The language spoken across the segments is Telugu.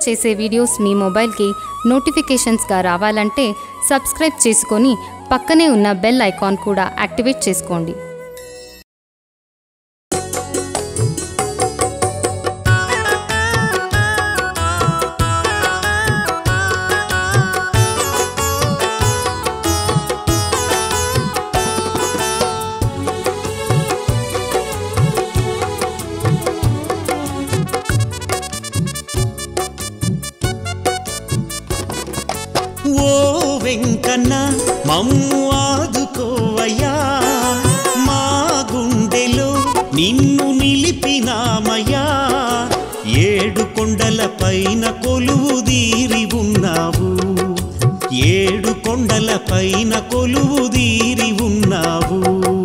చేసే వీడియోస్ మీ మొబైల్కి నోటిఫికేషన్స్గా రావాలంటే సబ్స్క్రైబ్ చేసుకొని పక్కనే ఉన్న బెల్ ఐకాన్ కూడా యాక్టివేట్ చేసుకోండి ఓ వెంకన్న మమ్ము ఆదుకోవయ్యా మా గుండెలో నిన్ను నిలిపినామయ్యా ఏడు కొండల పైన కొలువు దీరి ఉన్నావు ఏడు కొండల పైన కొలువు దీరి ఉన్నావు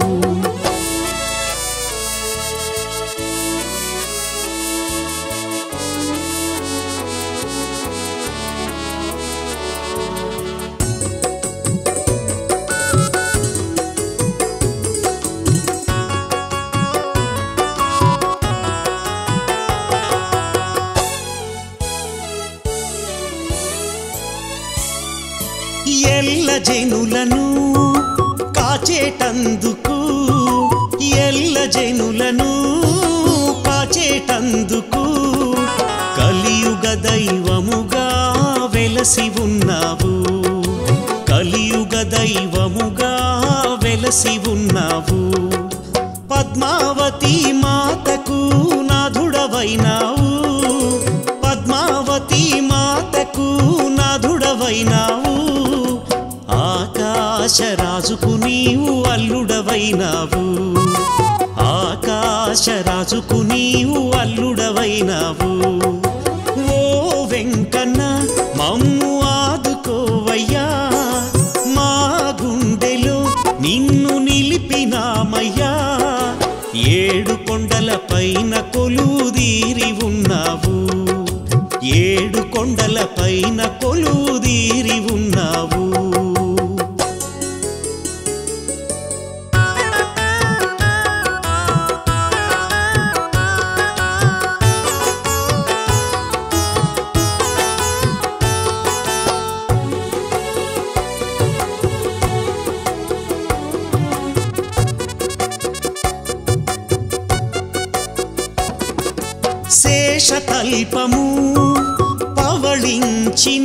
ఎల్ల జనులను కాచేటందుకు ఎల్ల జనులను కాచేటందుకు కలియుగ దైవముగా వెలసి ఉన్నావు కలియుగ దైవముగా వెలసి ఉన్నావు పద్మావతి మాతకు నాథుడవైనావు పద్మావతి మాతకు నాథుడవైనావు ఆకాశరాజుకు నీవు అల్లుడవైనావు ఆకాశరాజుకు నీవు అల్లుడవైనావు ఓ వెంకన్న మమ్ము ఆదుకోవయ్యా మా గుండెలో నిన్ను నిలిపినామయ్యా ఏడు కొండల పైన కొలుదీరి ఉన్నావు ఏడు కొండల పైన కొలుదీరి ఉన్నావు శేషతల్పము పవళించిన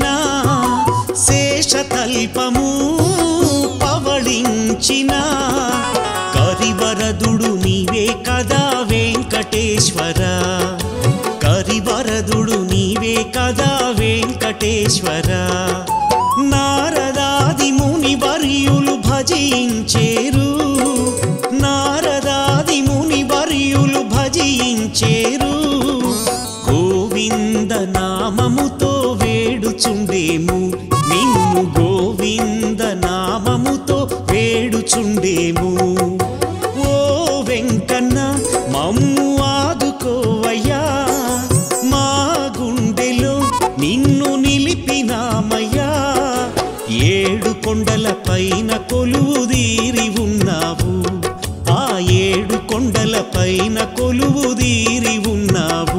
శేషతల్పము పవళించిన కరివరదుడు నీవే కదా వెంకటేశ్వర కరివరదుడు నీవే కదా వెంకటేశ్వర నారదాది ముని వర్యులు భజించేరు నారదాది ముని వర్యులు భజించేరు గోవింద నామముతో వేడుచుండేము నిన్ను గోవింద నామముతో వేడుచుండేము ఓ వెంకన్న మమ్ము ఆదుకోవయ్యా మా గుండెలో నిన్ను నిలిపినామయ్యా ఏడు కొండల పైన కొలువుదీరి ఉన్నావు ఆ ఏడు కొండల పైన కొలువుదీరి ఉన్నావు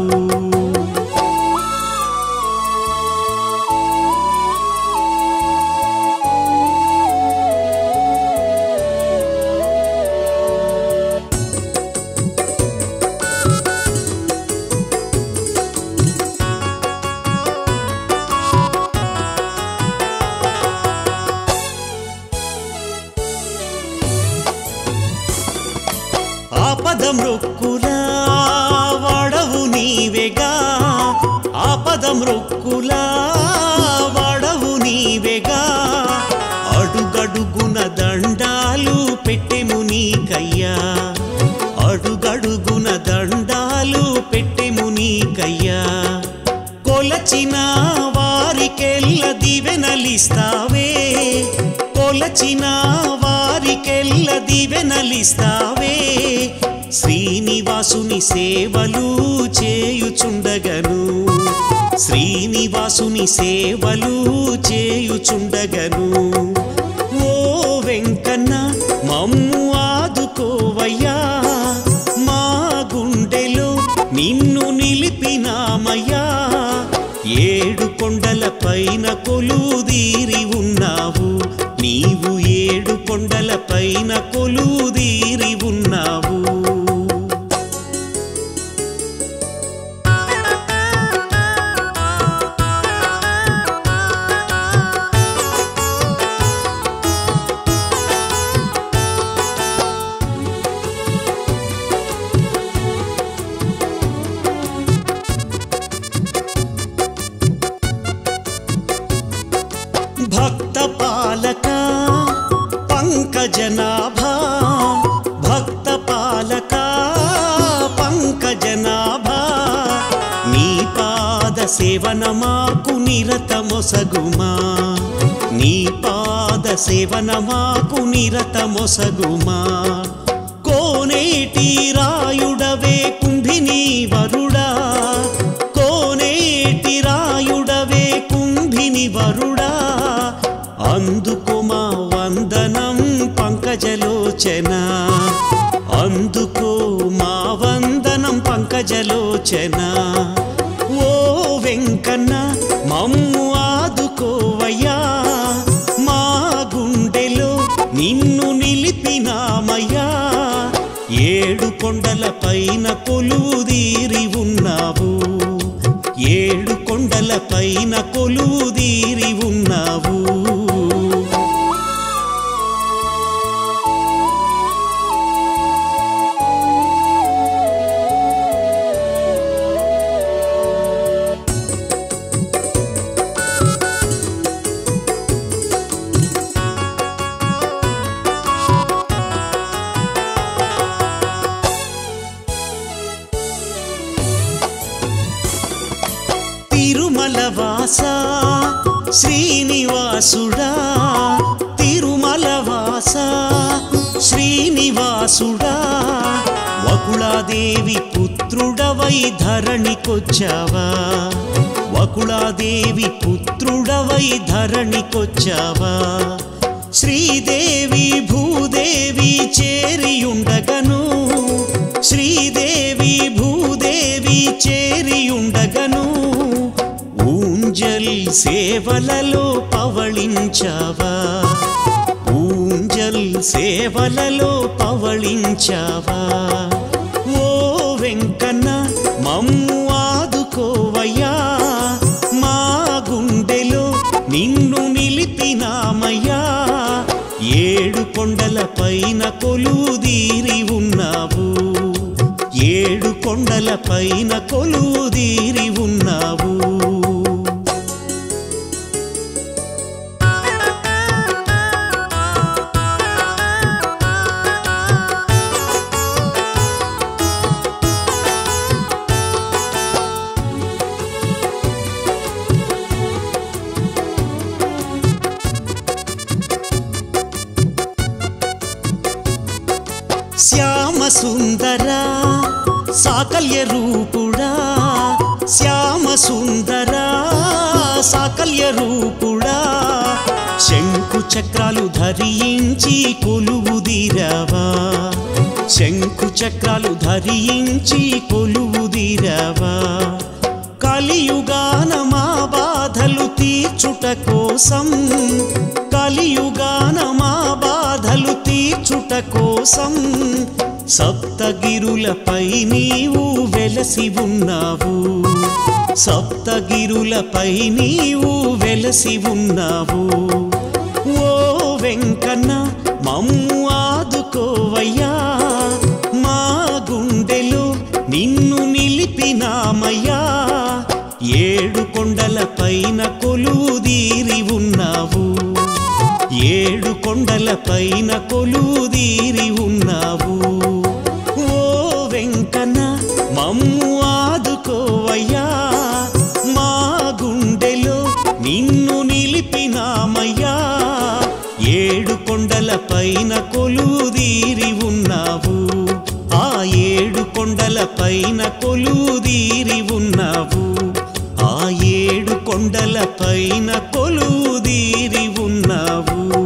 ఆపద మృక్కులా వాడవు నీవేగా ఆపద మృక్కులా వాడవు నీవేగా అడుగడుగున దండాలు పెట్టెము నీకయ్యా అడుగడుగున దండాలు పెట్టెము నీకయ్యా కొలచిన వారికెల్ల దివెనలిస్తావే కొలచిన వారికెల్ల దివెనలిస్తావే శ్రీనివాసుని సేవలు చేయుచుండగను శ్రీనివాసుని సేవలు చేయుచుండగను ఓ వెంకన్న మమ్ము ఆదుకోవయ్యా మా గుండెలో నిన్ను నిలిపినామయ్యా ఏడు కొలుదీరి ఉన్నావు భక్త పాలక పంకజనాభా భక్త పాలక పంకజనాభా నీ పాద సేవన మాకు నిరత మొసగుమా నీ పాద సేవన మాకు నిరత మొసగుమా కోనేటి రాయుడవే కుంభిని వరుడా కోనేటి రాయుడవే కుంభిని వరుడా అందుకో మా వందనం పంకజలోచన అందుకో మా వందనం పంకజలోచన ఓ వెంకన్న మమ్ము ఆదుకోవయ్యా మా గుండెలో నిన్ను నిలిపినామయ్యా ఏడు కొండల పైన కొలుదీరి ఉన్నావు ఏడు కొండల పైన కొలుదీరి ఉన్నావు తిరుమల వాస శ్రీనివాసుడా తిరుమల వాస శ్రీనివాసుడా వకుళాదేవి పుత్రుడవై ధరణికొచ్చావా వకుళాదేవి పుత్రుడవై ధరణికొచ్చావా శ్రీదేవి భూదేవి చేరియుండగను శ్రీదేవి భూదేవి చేరియుండగను ఊంజల్ సేవలలో పవళించావా ఊంజల్ సేవలలో పవళించావా ఓ వెంకన్న మమ్ము ఆదుకోవయ్యా మా గుండెలో నిన్ను నిలిపినామయ్యా ఏడు కొండల పైన కొలుదీరి ఉన్నావు ఏడు కొండల పైన కొలుదీరి ఉన్నావు శ్యామ సుందర సాకల్య రూపుడా శ్యామ సుందర సాకల్య రూపుడా శంకు చక్రాలు ధరించి కొలువుదిరావా శంకు చక్రాలు ధరించి కొలువుదిరావా కలియుగాన మా బాధలు తీర్చుట కోసం కలియుగాన మా బాధలు తీర్చుట కోసం సప్తగిరులపై నీవు వెలసి ఉన్నావు సప్తగిరులపై నీవు వెలసి ఉన్నావు ఓ వెంకన్న మమ్ము ఆదుకోవయ్యా మా గుండెలో నిన్ను నిలిపినామయ్యా ఏడు కొండల పైన కొలుదీరి ఉన్నావు ఏడు కొండల పైన కొలుదీరి ఉన్నావు ఓ వెంకన్న మమ్ము ఆదుకోవయ్యా మా గుండెలో నిన్ను నిలిపినామయ్యా ఏడు కొండల పైన కొలుదీరి ఉన్నావు ఆ ఏడు కొండల పైన కొలుదీరి ఉన్నావు ఆ ఏడు కొండల పైన కొలుదీరి ఉన్నావు